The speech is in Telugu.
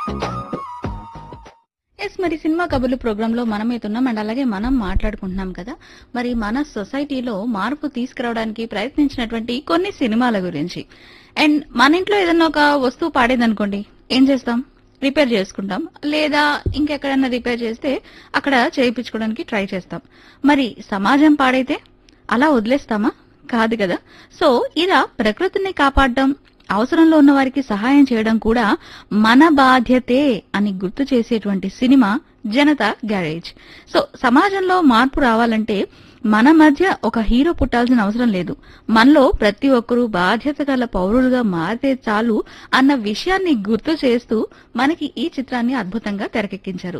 ఎస్ మరి సినిమా కబుర్లు ప్రోగ్రామ్ లో మనం అవుతున్నాం అండ్ అలాగే మనం మాట్లాడుకుంటున్నాం కదా మరి మన సొసైటీలో మార్పు తీసుకురావడానికి ప్రయత్నించినటువంటి కొన్ని సినిమాల గురించి అండ్ మన ఇంట్లో ఏదైనా ఒక వస్తువు పాడేదనుకోండి ఏం చేస్తాం రిపేర్ చేసుకుంటాం లేదా ఇంకెక్కడైనా రిపేర్ చేస్తే అక్కడ చేయించుకోవడానికి ట్రై చేస్తాం మరి సమాజం పాడైతే అలా వదిలేస్తామా కాదు కదా సో ఇలా ప్రకృతిని కాపాడడం అవసరంలో ఉన్న వారికి సహాయం చేయడం కూడా మన బాధ్యతే అని గుర్తు చేసేటువంటి సినిమా జనతా గ్యారేజ్ సో సమాజంలో మార్పు రావాలంటే మన మధ్య ఒక హీరో పుట్టాల్సిన అవసరం లేదు మనలో ప్రతి ఒక్కరూ బాధ్యత గల పౌరులుగా మారితే చాలు అన్న విషయాన్ని గుర్తు చేస్తూ మనకి ఈ చిత్రాన్ని అద్భుతంగా తెరకెక్కించారు